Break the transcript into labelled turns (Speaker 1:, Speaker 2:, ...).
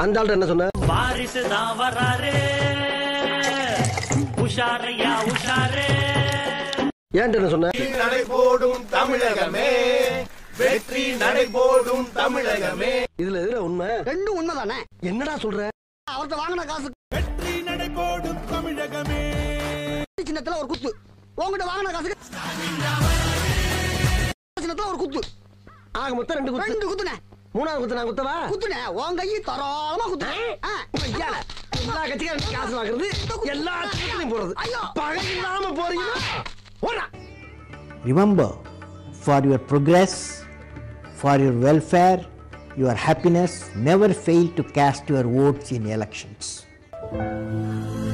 Speaker 1: அந்த ஆள்கிட்ட என்ன சொன்ன
Speaker 2: வாரிசு தான் வராரு உஷாரையா உஷாரு
Speaker 1: ஏன்ட்ட என்ன சொன்ன
Speaker 3: நடைபோடும் தமிழகமே வெற்றி நடைபோடும் தமிழகமே
Speaker 1: இதுல எதுல உண்மை
Speaker 4: ரெண்டும் உண்மைதானே
Speaker 1: என்னடா சொல்ற
Speaker 4: அவர்கிட்ட வாங்கின காசு
Speaker 3: வெற்றி நடைபோடும் தமிழகமே
Speaker 4: சின்னத்துல ஒரு குத்து உங்ககிட்ட வாங்கின காசுக்கு சின்னத்துல ஒரு குத்து
Speaker 1: ஆக மொத்தம் ரெண்டு குத்து
Speaker 4: ரெண்டு குத்துனே
Speaker 1: மூணாவது குத்து நான் குத்தவா
Speaker 4: குத்துனே உன் கையை தரோளமா குத்துனே ஆ,
Speaker 1: ஐயால, எல்லா கட்சிக்காரும் காசு வாங்குறது எல்லா திட்டத்திலையும் போறது
Speaker 4: ஐயோ.
Speaker 1: பகை இல்லாம போறீங்கன்னா ஓடா
Speaker 5: Remember, for your progress, for your welfare, your happiness, never fail to cast your votes in elections.